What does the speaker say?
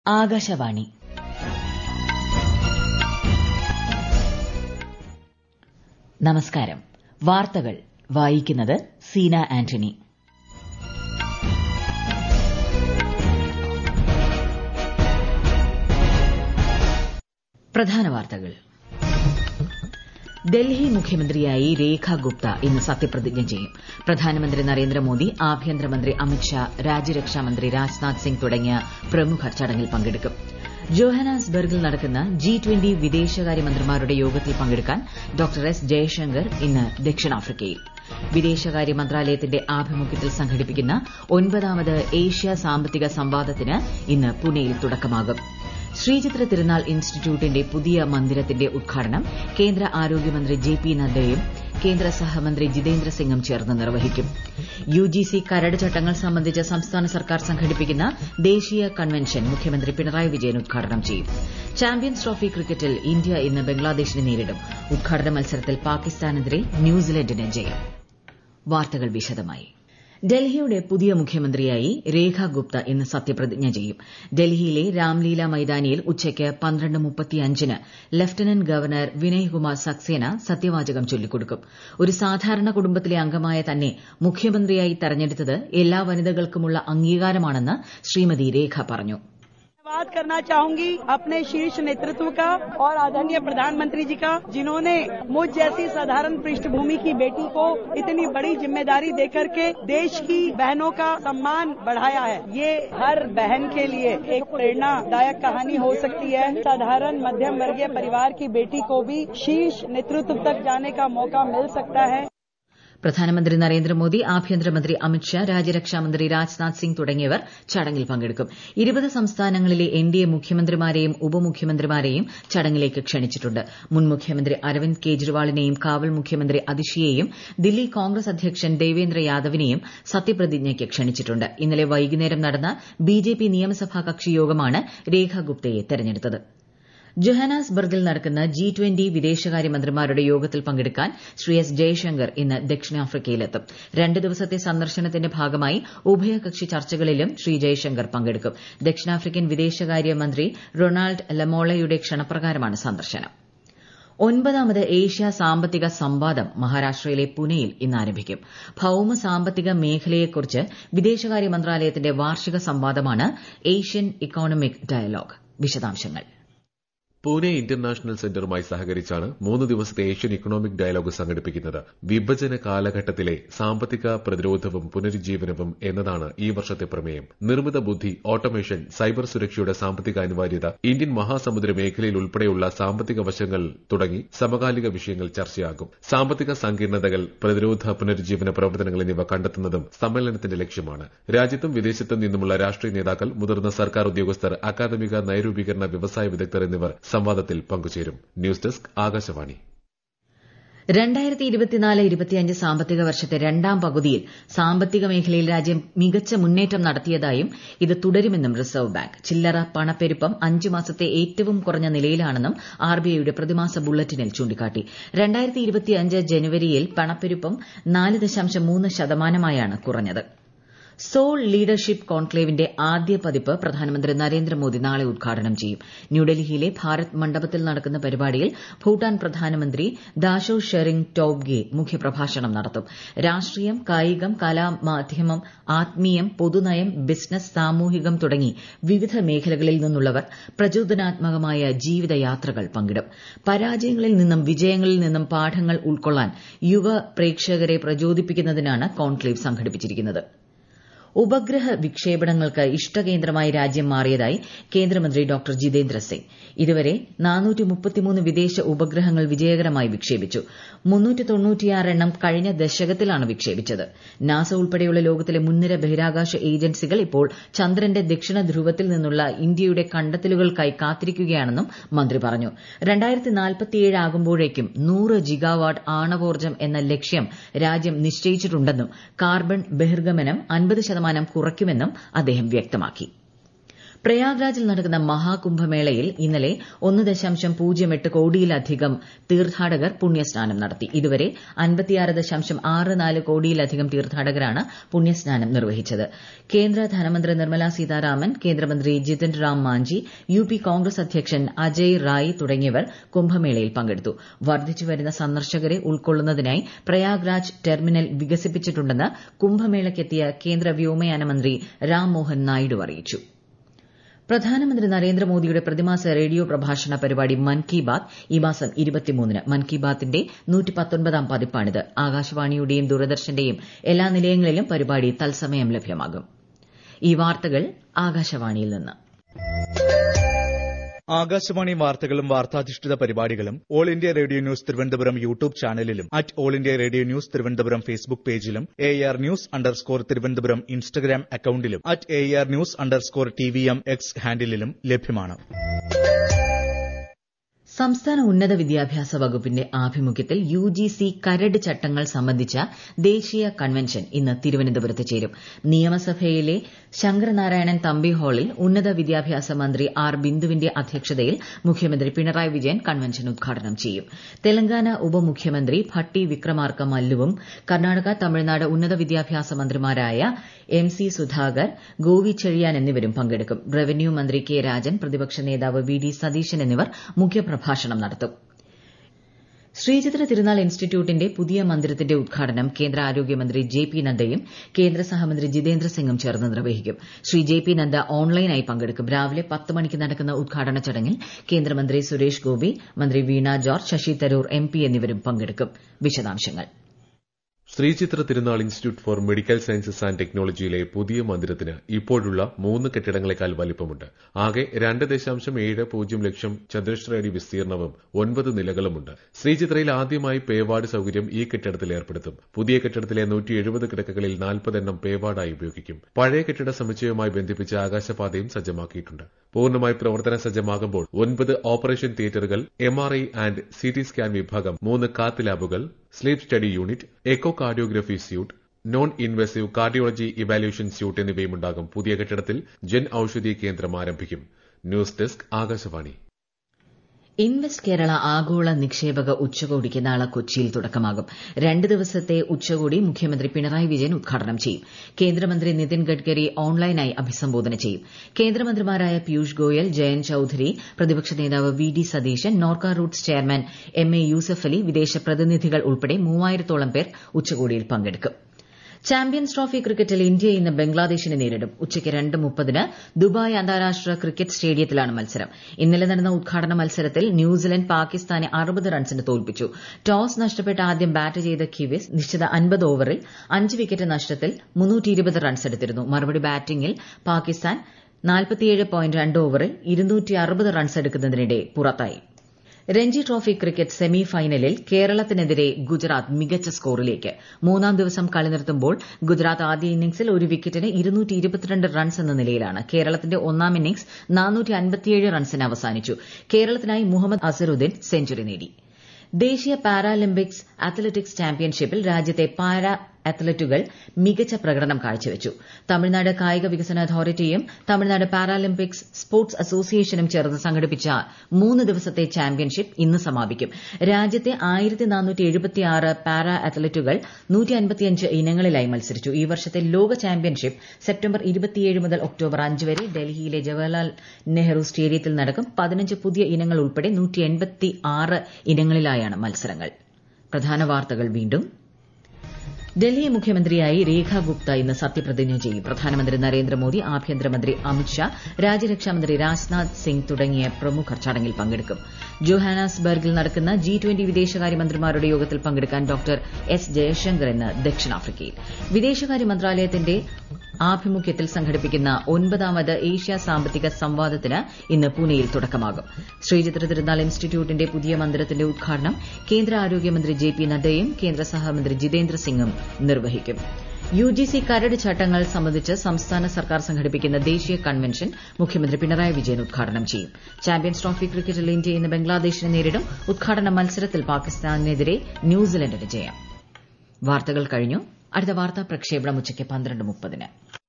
ആകാശവാണി നമസ്കാരം വാർത്തകൾ വായിക്കുന്നത് സീന ആന്റണി പ്രധാന വാർത്തകൾ ഡൽഹി മുഖ്യമന്ത്രിയായി രേഖ ഗുപ്ത ഇന്ന് സത്യപ്രതിജ്ഞ ചെയ്യും പ്രധാനമന്ത്രി നരേന്ദ്രമോദി ആഭ്യന്തരമന്ത്രി അമിത്ഷാ രാജ്യരക്ഷാമന്ത്രി രാജ്നാഥ് സിംഗ് തുടങ്ങിയ പ്രമുഖർ ചടങ്ങിൽ പങ്കെടുക്കും ജോഹനാസ്ബർഗിൽ നടക്കുന്ന ജി ട്വന്റി വിദേശകാര്യമന്ത്രിമാരുടെ യോഗത്തിൽ പങ്കെടുക്കാൻ ഡോക്ടർ എസ് ജയശങ്കർ ഇന്ന് ദക്ഷിണാഫ്രിക്കയിൽ വിദേശകാര്യ മന്ത്രാലയത്തിന്റെ ആഭിമുഖ്യത്തിൽ സംഘടിപ്പിക്കുന്ന ഒൻപതാമത് ഏഷ്യ സാമ്പത്തിക സംവാദത്തിന് ഇന്ന് പുനെയിൽ തുടക്കമാകും ശ്രീചിത്ര തിരുനാൾ ഇൻസ്റ്റിറ്റ്യൂട്ടിന്റെ പുതിയ മന്ദിരത്തിന്റെ ഉദ്ഘാടനം കേന്ദ്ര ആരോഗ്യമന്ത്രി ജെ പി നദ്ദയും കേന്ദ്ര സഹമന്ത്രി ജിതേന്ദ്ര സിംഗും ചേർന്ന് നിർവഹിക്കും യുജിസി കരട് ചട്ടങ്ങൾ സംബന്ധിച്ച് സംസ്ഥാന സർക്കാർ സംഘടിപ്പിക്കുന്ന ദേശീയ കൺവെൻഷൻ മുഖ്യമന്ത്രി പിണറായി വിജയൻ ഉദ്ഘാടനം ചെയ്യും ചാമ്പ്യൻസ് ട്രോഫി ക്രിക്കറ്റിൽ ഇന്ത്യ ഇന്ന് ബംഗ്ലാദേശിനെ നേരിടും ഉദ്ഘാടന മത്സരത്തിൽ പാകിസ്ഥാനെതിരെ ന്യൂസിലൻഡിന് ജയം വാർത്തകൾ വിശദമായി ഡൽഹിയുടെ പുതിയ മുഖ്യമന്ത്രിയായി രേഖ ഗുപ്ത ഇന്ന് സത്യപ്രതിജ്ഞ ചെയ്യും ഡൽഹിയിലെ രാംലീല മൈതാനിയിൽ ഉച്ചയ്ക്ക് പന്ത്രണ്ട് മുപ്പത്തിയഞ്ചിന് ലഫ്റ്റനന്റ് ഗവർണർ വിനയ്കുമാർ സക്സേന സത്യവാചകം ചൊല്ലിക്കൊടുക്കും ഒരു സാധാരണ കുടുംബത്തിലെ അംഗമായ തന്നെ മുഖ്യമന്ത്രിയായി തെരഞ്ഞെടുത്തത് എല്ലാ വനിതകൾക്കുമുള്ള അംഗീകാരമാണെന്ന് ശ്രീമതി രേഖ പറഞ്ഞു धन्यवाद करना चाहूंगी अपने शीर्ष नेतृत्व का और आदरणीय प्रधानमंत्री जी का जिन्होंने मुझ जैसी साधारण पृष्ठभूमि की बेटी को इतनी बड़ी जिम्मेदारी देकर के देश की बहनों का सम्मान बढ़ाया है ये हर बहन के लिए एक प्रेरणादायक कहानी हो सकती है साधारण मध्यम वर्गीय परिवार की बेटी को भी शीर्ष नेतृत्व तक जाने का मौका मिल सकता है പ്രധാനമന്ത്രി നരേന്ദ്രമോദി ആഭ്യന്തരമന്ത്രി അമിത്ഷാ രാജ്യരക്ഷാമന്ത്രി രാജ്നാഥ് സിംഗ് തുടങ്ങിയവർ ചടങ്ങിൽ പങ്കെടുക്കും ഇരുപത് സംസ്ഥാനങ്ങളിലെ എൻഡിഎ മുഖ്യമന്ത്രിമാരെയും ഉപമുഖ്യമന്ത്രിമാരെയും ചടങ്ങിലേക്ക് ക്ഷണിച്ചിട്ടുണ്ട് മുൻ മുഖ്യമന്ത്രി അരവിന്ദ് കെജ്രിവാളിനെയും കാവൽ മുഖ്യമന്ത്രി അതിഷിയെയും ദില്ലി കോൺഗ്രസ് അധ്യക്ഷൻ ദേവേന്ദ്ര യാദവിനെയും സത്യപ്രതിജ്ഞയ്ക്ക് ക്ഷണിച്ചിട്ടുണ്ട് ഇന്നലെ വൈകുന്നേരം നടന്ന ബിജെപി നിയമസഭാ കക്ഷി യോഗമാണ് രേഖ ഗുപ്തയെ തെരഞ്ഞെടുത്തത് ജൊഹാനാസ്ബർഗിൽ നടക്കുന്ന ജി ട്വന്റി വിദേശകാര്യമന്ത്രിമാരുടെ യോഗത്തിൽ പങ്കെടുക്കാൻ ശ്രീ എസ് ജയശങ്കർ ഇന്ന് ദക്ഷിണാഫ്രിക്കയിലെത്തും രണ്ട് ദിവസത്തെ സന്ദർശനത്തിന്റെ ഭാഗമായി ഉഭയകക്ഷി ചർച്ചകളിലും ശ്രീ ജയശങ്കർ പങ്കെടുക്കും ദക്ഷിണാഫ്രിക്കൻ വിദേശകാര്യമന്ത്രി റൊണാൾഡ് ലമോളയുടെ ക്ഷണപ്രകാരമാണ് സന്ദർശനം ഒൻപതാമത് ഏഷ്യ സാമ്പത്തിക സംവാദം മഹാരാഷ്ട്രയിലെ പുനെയിൽ ഇന്ന് ആരംഭിക്കും ഭൌമ സാമ്പത്തിക മേഖലയെക്കുറിച്ച് വിദേശകാര്യ മന്ത്രാലയത്തിന്റെ വാർഷിക സംവാദമാണ് ഏഷ്യൻ ഇക്കോണമിക് ഡയലോഗ് വിശദാംശങ്ങൾ പൂനെ ഇന്റർനാഷണൽ സെന്ററുമായി സഹകരിച്ചാണ് മൂന്ന് ദിവസത്തെ ഏഷ്യൻ ഇക്കണോമിക് ഡയലോഗ് സംഘടിപ്പിക്കുന്നത് വിഭജന കാലഘട്ടത്തിലെ സാമ്പത്തിക പ്രതിരോധവും പുനരുജ്ജീവനവും എന്നതാണ് ഈ വർഷത്തെ പ്രമേയം നിർമ്മിത ബുദ്ധി ഓട്ടോമേഷൻ സൈബർ സുരക്ഷയുടെ സാമ്പത്തിക അനിവാര്യത ഇന്ത്യൻ മഹാസമുദ്ര മേഖലയിൽ ഉൾപ്പെടെയുള്ള സാമ്പത്തിക വശങ്ങൾ തുടങ്ങി സമകാലിക വിഷയങ്ങൾ ചർച്ചയാകും സാമ്പത്തിക സങ്കീർണതകൾ പ്രതിരോധ പുനരുജ്ജീവന പ്രവർത്തനങ്ങൾ എന്നിവ കണ്ടെത്തുന്നതും സമ്മേളനത്തിന്റെ ലക്ഷ്യമാണ് രാജ്യത്തും വിദേശത്തും നിന്നുമുള്ള രാഷ്ട്രീയ നേതാക്കൾ മുതിർന്ന സർക്കാർ ഉദ്യോഗസ്ഥർ അക്കാദമിക നയരൂപീകരണ വ്യവസായ വിദഗ്ധർ എന്നിവർ സംവാദത്തിൽ പങ്കുചേരും ന്യൂസ് ഡെസ്ക് ആകാശവാണി രണ്ടായിരത്തി ഇരുപത്തിനാല് ഇരുപത്തിയഞ്ച് സാമ്പത്തിക വർഷത്തെ രണ്ടാം പകുതിയിൽ സാമ്പത്തിക മേഖലയിൽ രാജ്യം മികച്ച മുന്നേറ്റം നടത്തിയതായും ഇത് തുടരുമെന്നും റിസർവ് ബാങ്ക് ചില്ലറ പണപ്പെരുപ്പം അഞ്ച് മാസത്തെ ഏറ്റവും കുറഞ്ഞ നിലയിലാണെന്നും ആർബിഐയുടെ പ്രതിമാസ ബുള്ളറ്റിനിൽ ചൂണ്ടിക്കാട്ടി രണ്ടായിരത്തി ഇരുപത്തിയഞ്ച് ജനുവരിയിൽ പണപ്പെരുപ്പം നാല് ദശാംശം മൂന്ന് ശതമാനമായാണ് കുറഞ്ഞത് സോൾ ലീഡർഷിപ്പ് കോൺക്ലേവിന്റെ ആദ്യ പതിപ്പ് പ്രധാനമന്ത്രി നരേന്ദ്രമോദി നാളെ ഉദ്ഘാടനം ചെയ്യും ന്യൂഡൽഹിയിലെ ഭാരത് മണ്ഡപത്തിൽ നടക്കുന്ന പരിപാടിയിൽ ഭൂട്ടാൻ പ്രധാനമന്ത്രി ദാഷോ ഷെറിംഗ് ടോബ്ഗെ മുഖ്യപ്രഭാഷണം നടത്തും രാഷ്ട്രീയം കായികം കല മാധ്യമം ആത്മീയം പൊതുനയം ബിസിനസ് സാമൂഹികം തുടങ്ങി വിവിധ മേഖലകളിൽ നിന്നുള്ളവർ പ്രചോദനാത്മകമായ ജീവിതയാത്രകൾ പങ്കിടും പരാജയങ്ങളിൽ നിന്നും വിജയങ്ങളിൽ നിന്നും പാഠങ്ങൾ ഉൾക്കൊള്ളാൻ യുവ പ്രേക്ഷകരെ പ്രചോദിപ്പിക്കുന്നതിനാണ് കോൺക്ലേവ് സംഘടിപ്പിച്ചിരിക്കുന്നത് ഉപഗ്രഹ വിക്ഷേപണങ്ങൾക്ക് ഇഷ്ടകേന്ദ്രമായി രാജ്യം മാറിയതായി കേന്ദ്രമന്ത്രി ഡോക്ടർ ജിതേന്ദ്ര സിംഗ് ഇതുവരെ വിദേശ ഉപഗ്രഹങ്ങൾ വിജയകരമായി വിക്ഷേപിച്ചു എണ്ണം കഴിഞ്ഞ ദശകത്തിലാണ് വിക്ഷേപിച്ചത് നാസ ഉൾപ്പെടെയുള്ള ലോകത്തിലെ മുൻനിര ബഹിരാകാശ ഏജൻസികൾ ഇപ്പോൾ ചന്ദ്രന്റെ ദക്ഷിണ ധ്രുവത്തിൽ നിന്നുള്ള ഇന്ത്യയുടെ കണ്ടെത്തലുകൾക്കായി കാത്തിരിക്കുകയാണെന്നും മന്ത്രി പറഞ്ഞു ആകുമ്പോഴേക്കും നൂറ് ജിഗാവാട്ട് ആണവോർജ്ജം എന്ന ലക്ഷ്യം രാജ്യം നിശ്ചയിച്ചിട്ടുണ്ടെന്നും കാർബൺ ബഹിർഗമനം അൻപത് ശതമാനം കുറയ്ക്കുമെന്നും അദ്ദേഹം വ്യക്തമാക്കി പ്രയാഗ്രാജിൽ നടക്കുന്ന മഹാകുംഭമേളയിൽ ഇന്നലെ ഒന്ന് ദശാംശം പൂജ്യം എട്ട് കോടിയിലധികം തീർത്ഥാടകർ പുണ്യസ്നാനം നടത്തി ഇതുവരെ അൻപത്തിയാറ് ദശാംശം ആറ് നാല് കോടിയിലധികം തീർത്ഥാടകരാണ് പുണ്യസ്നാനം നിർവഹിച്ചത് കേന്ദ്ര ധനമന്ത്രി നിർമ്മല സീതാരാമൻ കേന്ദ്രമന്ത്രി Jitan Ram Manjhi U P Congress അധ്യക്ഷൻ അജയ് റായ് തുടങ്ങിയവർ കുംഭമേളയിൽ പങ്കെടുത്തു വർദ്ധിച്ചുവരുന്ന സന്ദർശകരെ ഉൾക്കൊള്ളുന്നതിനായി പ്രയാഗ്രാജ് ടെർമിനൽ വികസിപ്പിച്ചിട്ടുണ്ടെന്ന് കുംഭമേളയ്ക്കെത്തിയ കേന്ദ്ര വ്യോമയാന മന്ത്രി രാം മോഹൻ നായിഡു അറിയിച്ചു പ്രധാനമന്ത്രി നരേന്ദ്രമോദിയുടെ പ്രതിമാസ റേഡിയോ പ്രഭാഷണ പരിപാടി മൻ കി ബാത് ഈ മാസം ഇരുപത്തിമൂന്നിന് മൻ കി ബാത്തിന്റെ നൂറ്റിപ്പത്തൊൻപതാം പതിപ്പാണിത് ആകാശവാണിയുടെയും ദൂരദർശന്റെയും എല്ലാ നിലയങ്ങളിലും പരിപാടി തത്സമയം ലഭ്യമാകും ഈ വാർത്തകൾ ആകാശവാണിയിൽ നിന്ന് ആകാശവാണി വാർത്തകളും വാർത്താധിഷ്ഠിത പരിപാടികളും All India Radio News Thiruvananthapuram YouTube ചാനലിലും at All India Radio News Thiruvananthapuram Facebook പേജിലും A R news underscore Thiruvananthapuram Instagram അക്കൌണ്ടിലും at A R news underscore T V M X ഹാൻഡിലും ലഭ്യമാണ് സംസ്ഥാന ഉന്നത വിദ്യാഭ്യാസ വകുപ്പിന്റെ ആഭിമുഖ്യത്തിൽ യു ജി സി കരട് ചട്ടങ്ങൾ സംബന്ധിച്ച ദേശീയ കൺവെൻഷൻ ഇന്ന് തിരുവനന്തപുരത്ത് ചേരും നിയമസഭയിലെ ശങ്കരനാരായണൻ തമ്പി ഹാളിൽ ഉന്നത വിദ്യാഭ്യാസ മന്ത്രി ആർ ബിന്ദുവിന്റെ അധ്യക്ഷതയിൽ മുഖ്യമന്ത്രി പിണറായി വിജയൻ കൺവെൻഷൻ ഉദ്ഘാടനം ചെയ്യും തെലങ്കാന ഉപമുഖ്യമന്ത്രി ഭട്ടി വിക്രമാർക്ക മല്ലുവും കർണാടക തമിഴ്നാട് ഉന്നത വിദ്യാഭ്യാസ മന്ത്രിമാരായ എം സി സുധാകർ ഗോവി ചെഴിയാൻ എന്നിവരും പങ്കെടുക്കും റവന്യൂ മന്ത്രി കെ രാജൻ പ്രതിപക്ഷ നേതാവ് വി ഡി സതീശൻ എന്നിവർ മുഖ്യപ്രഭാഷണം നടത്തും ശ്രീചിത്ര തിരുനാൾ ഇൻസ്റ്റിറ്റ്യൂട്ടിന്റെ പുതിയ മന്ദിരത്തിന്റെ ഉദ്ഘാടനം കേന്ദ്ര ആരോഗ്യമന്ത്രി ജെ പി നദ്ദയും കേന്ദ്ര സഹമന്ത്രി ജിതേന്ദ്ര സിംഗും ചേർന്ന് നിർവഹിക്കും ശ്രീ ജെ പി നദ്ദ ഓൺലൈനായി പങ്കെടുക്കും രാവിലെ പത്ത് മണിക്ക് നടക്കുന്ന ഉദ്ഘാടന ചടങ്ങിൽ കേന്ദ്രമന്ത്രി സുരേഷ് ഗോപി മന്ത്രി Veena George Shashi Tharoor M P എന്നിവരും പങ്കെടുക്കും വിശദാംശങ്ങൾ Sree Chitra Tirunal Institute for Medical Sciences and ടെക്നോളജിയിലെ പുതിയ മന്ദിരത്തിന് ഇപ്പോഴുള്ള മൂന്ന് കെട്ടിടങ്ങളെക്കാൾ വലിപ്പമുണ്ട് ആകെ രണ്ട് ദശാംശം ഏഴ് പൂജ്യം ലക്ഷം ചതുരശ്ര അടി വിസ്തീർണവും ഒൻപത് നിലകളുമുണ്ട് ശ്രീചിത്രയിൽ ആദ്യമായി പേവാർഡ് സൌകര്യം ഈ കെട്ടിടത്തിൽ ഏർപ്പെടുത്തും പുതിയ കെട്ടിടത്തിലെ നൂറ്റി എഴുപത് കിടക്കകളിൽ നാൽപ്പതെണ്ണം പേവാർഡായി ഉപയോഗിക്കും പഴയ കെട്ടിട സമുച്ചയവുമായി ബന്ധിപ്പിച്ച് ആകാശപാതയും സജ്ജമാക്കിയിട്ടുണ്ട് പൂർണ്ണമായി പ്രവർത്തന സജ്ജമാകുമ്പോൾ ഒൻപത് ഓപ്പറേഷൻ തിയേറ്ററുകൾ M R I and C T scan വിഭാഗം മൂന്ന് കാത്ത് ലാബുകൾ sleep study unit echocardiography suite non invasive cardiology evaluation suite എന്നിവയുമുണ്ടാകും പുതിയ കെട്ടിടത്തിൽ ജൻ ഔഷധി കേന്ദ്രം ആരംഭിക്കും news desk Akashvani invest Kerala ആഗോള നിക്ഷേപക ഉച്ചകോടിക്ക് നാളെ കൊച്ചിയിൽ തുടക്കമാകും രണ്ട് ദിവസത്തെ ഉച്ചകോടി മുഖ്യമന്ത്രി പിണറായി വിജയൻ ഉദ്ഘാടനം ചെയ്യും കേന്ദ്രമന്ത്രി നിതിൻ ഗഡ്കരി ഓൺലൈനായി അഭിസംബോധന ചെയ്യും കേന്ദ്രമന്ത്രിമാരായ പീയൂഷ് ഗോയൽ ജയന്ത് ചൌധരി പ്രതിപക്ഷ നേതാവ് V D Satheesan Norka Roots chairman M A Yusuf Ali വിദേശ പ്രതിനിധികൾ ഉൾപ്പെടെ മൂവായിരത്തോളം പേർ ഉച്ചകോടിയിൽ പങ്കെടുക്കും ചാമ്പ്യൻസ് ട്രോഫി ക്രിക്കറ്റിൽ ഇന്ത്യ ഇന്ന് ബംഗ്ലാദേശിനെ നേരിടും ഉച്ചയ്ക്ക് രണ്ട് മുപ്പതിന് ദുബായ് അന്താരാഷ്ട്ര ക്രിക്കറ്റ് സ്റ്റേഡിയത്തിലാണ് മത്സരം ഇന്നലെ നടന്ന ഉദ്ഘാടന മത്സരത്തിൽ ന്യൂസിലന്റ് പാകിസ്ഥാനെ അറുപത് റൺസിന് തോൽപ്പിച്ചു ടോസ് നഷ്ടപ്പെട്ട് ആദ്യം ബാറ്റ് ചെയ്ത കിവിസ് നിശ്ചിത അൻപത് ഓവറിൽ അഞ്ച് വിക്കറ്റ് നഷ്ടത്തിൽ റൺസ് എടുത്തിരുന്നു മറുപടി ബാറ്റിംഗിൽ പാകിസ്ഥാൻ ഓവറിൽ റൺസ് എടുക്കുന്നതിനിടെ പുറത്തായി രഞ്ജി ട്രോഫി ക്രിക്കറ്റ് സെമി ഫൈനലിൽ കേരളത്തിനെതിരെ ഗുജറാത്ത് മികച്ച സ്കോറിലേക്ക് മൂന്നാം ദിവസം കളി നിർത്തുമ്പോൾ ഗുജറാത്ത് ആദ്യ ഇന്നിംഗ്സിൽ ഒരു വിക്കറ്റിന് റൺസ് എന്ന നിലയിലാണ് കേരളത്തിന്റെ ഒന്നാം ഇന്നിംഗ്സ് റൺസിന് അവസാനിച്ചു കേരളത്തിനായി മുഹമ്മദ് അസറുദ്ദീൻ സെഞ്ചുറി നേടി ദേശീയ പാരാലിമ്പിക്സ് അത്ലറ്റിക്സ് ചാമ്പ്യൻഷിപ്പിൽ രാജ്യത്തെ പാരാ അത്ലറ്റുകൾ മികച്ച പ്രകടനം കാഴ്ചവച്ചു തമിഴ്നാട് കായിക വികസന അതോറിറ്റിയും തമിഴ്നാട് പാരാലിമ്പിക്സ് സ്പോർട്സ് അസോസിയേഷനും ചേർന്ന് സംഘടിപ്പിച്ച മൂന്ന് ദിവസത്തെ ചാമ്പ്യൻഷിപ്പ് ഇന്ന് സമാപിക്കും രാജ്യത്തെ പാരാ അത്ലറ്റുകൾ ഇനങ്ങളിലായി മത്സരിച്ചു ഈ വർഷത്തെ ലോക ചാമ്പ്യൻഷിപ്പ് സെപ്റ്റംബർ മുതൽ ഒക്ടോബർ അഞ്ച് വരെ ഡൽഹിയിലെ ജവഹർലാൽ നെഹ്റു സ്റ്റേഡിയത്തിൽ നടക്കും പതിനഞ്ച് പുതിയ ഇനങ്ങൾ ഉൾപ്പെടെ ഇനങ്ങളിലായാണ് മത്സരങ്ങൾ പ്രധാന വാർത്തകൾ വീണ്ടും ഡൽഹി മുഖ്യമന്ത്രിയായി രേഖ ഗുപ്ത ഇന്ന് സത്യപ്രതിജ്ഞ ചെയ്യും പ്രധാനമന്ത്രി നരേന്ദ്രമോദി ആഭ്യന്തരമന്ത്രി അമിത്ഷാ രാജ്യരക്ഷാമന്ത്രി രാജ്നാഥ് സിംഗ് തുടങ്ങിയ പ്രമുഖർ ചടങ്ങിൽ പങ്കെടുക്കും ജോഹാനാസ്ബർഗിൽ നടക്കുന്ന ജി ട്വന്റി വിദേശകാര്യമന്ത്രിമാരുടെ യോഗത്തിൽ പങ്കെടുക്കാൻ ഡോക്ടർ എസ് ജയശങ്കർ ഇന്ന് ദക്ഷിണാഫ്രിക്കയിൽ വിദേശകാര്യ മന്ത്രാലയത്തിന്റെ ആഭിമുഖ്യത്തിൽ സംഘടിപ്പിക്കുന്ന ഒൻപതാമത് ഏഷ്യ സാമ്പത്തിക സംവാദത്തിന് ഇന്ന് പൂനെയിൽ തുടക്കമാകും ശ്രീചിത്ര തിരുനാൾ ഇൻസ്റ്റിറ്റ്യൂട്ടിന്റെ പുതിയ മന്ദിരത്തിന്റെ ഉദ്ഘാടനം കേന്ദ്ര ആരോഗ്യമന്ത്രി ജെ പി നദ്ദയും കേന്ദ്ര സഹമന്ത്രി ജിതേന്ദ്ര സിംഗും നിർവഹിക്കും യുജിസി കരട് ചട്ടങ്ങൾ സംബന്ധിച്ച് സംസ്ഥാന സർക്കാർ സംഘടിപ്പിക്കുന്ന ദേശീയ കൺവെൻഷൻ മുഖ്യമന്ത്രി പിണറായി വിജയൻ ഉദ്ഘാടനം ചെയ്യും ചാമ്പ്യൻസ് ട്രോഫി ക്രിക്കറ്റിൽ ഇന്ത്യ ഇന്ന് ബംഗ്ലാദേശിനെ നേരിടും ഉദ്ഘാടന മത്സരത്തിൽ പാകിസ്ഥാനെതിരെ ന്യൂസിലൻഡിന് ജയം വാർത്തകൾ കഴിഞ്ഞു അടുത്ത വാർത്താ പ്രക്ഷേപണം ഉച്ചയ്ക്ക് പന്ത്രണ്ട് മുപ്പതിന്